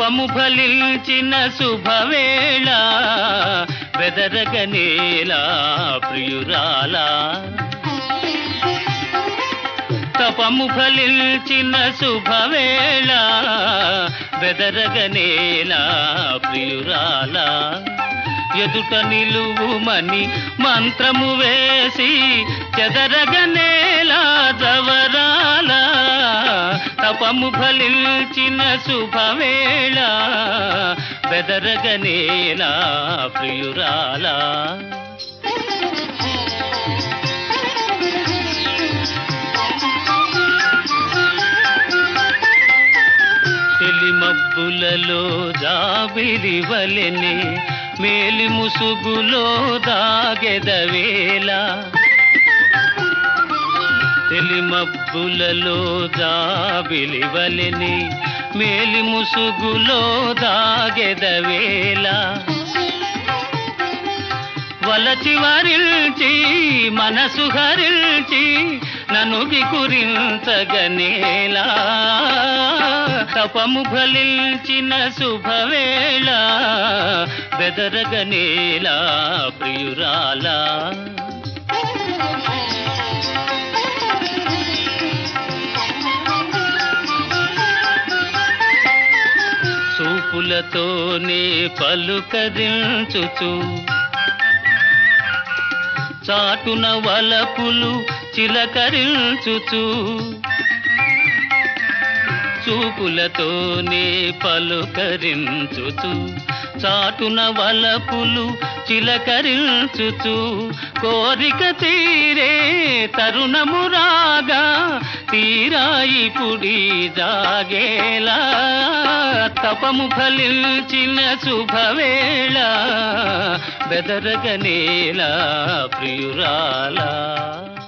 తపము ఫలించిన శుభవేళ బెదరగనేలా ప్రియురాలా తపము ఫలించిన శుభవేళ బెదరగనేలా ప్రియురాలా ఎదుట నిలువుమని మంత్రము వేసి చెదరగనేలా జవరాల తపము ఫలించిన శుభవేళ బెదరగనేలా ప్రియురాలా తెలిమబ్బులలో జాబిలి వలెనే మేలి ముసుగులో దాగెదవేళ తెలిమబ్బులలో జాబిలి వలెనే మేలి ముసుగులో దాగెదవేళ వలచి వరిల్చి మనసు హరిల్చి ననుగి కురించగనేలా తపము ఫలించిన శుభవేళ బెదరగనేలా ప్రియురాలా చూపులతోనే పలుకరించుచు చాటున వలపులు చిలకరించుచు చూపులతోనే పలుకరించుచు చాటున వలపులు చిలకరించుచు కోరిక తీరే తరుణము రాగా తీరాయి పుడి జాగేలా తపము ఫలించిన శుభవేళ బెదరగనేలా ప్రియురాలా